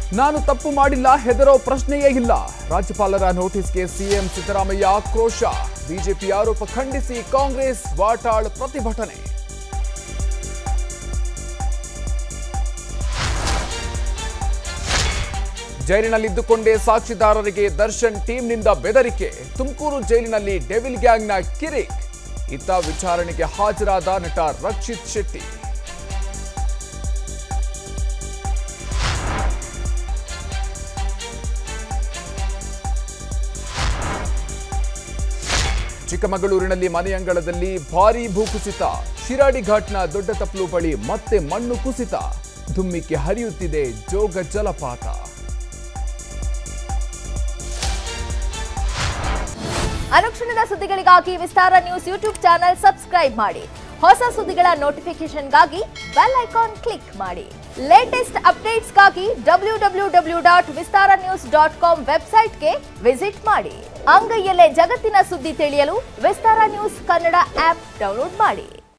ನಾನು ತಪ್ಪು ಮಾಡಿಲ್ಲ ಹೆದರೋ ಪ್ರಶ್ನೆಯೇ ಇಲ್ಲ ರಾಜ್ಯಪಾಲರ ನೋಟಿಸ್ಗೆ ಸಿಎಂ ಸಿದ್ದರಾಮಯ್ಯ ಆಕ್ರೋಶ ಬಿಜೆಪಿ ಆರೋಪ ಖಂಡಿಸಿ ಕಾಂಗ್ರೆಸ್ ವಾಟಾಳ್ ಪ್ರತಿಭಟನೆ ಜೈಲಿನಲ್ಲಿದ್ದುಕೊಂಡೇ ಸಾಕ್ಷಿದಾರರಿಗೆ ದರ್ಶನ್ ಟೀಮ್ನಿಂದ ಬೆದರಿಕೆ ತುಮಕೂರು ಜೈಲಿನಲ್ಲಿ ಡೆವಿಲ್ ಗ್ಯಾಂಗ್ನ ಕಿರಿಕ್ ಇತ್ತ ವಿಚಾರಣೆಗೆ ಹಾಜರಾದ ನಟ ರಕ್ಷಿತ್ ಶೆಟ್ಟಿ ಚಿಕ್ಕಮಗಳೂರಿನಲ್ಲಿ ಮನೆಯಂಗಳದಲ್ಲಿ ಭಾರೀ ಭೂಕುಸಿತ ಶಿರಾಡಿ ಘಾಟ್ನ ದೊಡ್ಡ ತಪ್ಪಲು ಬಳಿ ಮತ್ತೆ ಮಣ್ಣು ಕುಸಿತ ಧುಮ್ಮಿಕ್ಕೆ ಹರಿಯುತ್ತಿದೆ ಜೋಗ ಜಲಪಾತ ಅನುಕ್ಷಣದ ಸುದ್ದಿಗಳಿಗಾಗಿ Vistara news YouTube channel subscribe ಮಾಡಿ ಹೊಸ ಸುದ್ದಿಗಳ ನೋಟಿಫಿಕೇಶನ್ಗಾಗಿ ಬೆಲ್ ಐಕಾನ್ ಕ್ಲಿಕ್ ಮಾಡಿ ಲೇಟೆಸ್ಟ್ ಅಪ್ಡೇಟ್ಸ್ಗಾಗಿ W W W dot Vistara news dot com ವೆಬ್ಸೈಟ್ಗೆ ವಿಸಿಟ್ ಮಾಡಿ ಅಂಗೈಯಲ್ಲೇ ಜಗತ್ತಿನ ಸುದ್ದಿ ತಿಳಿಯಲು Vistara news Kannada app download ಮಾಡಿ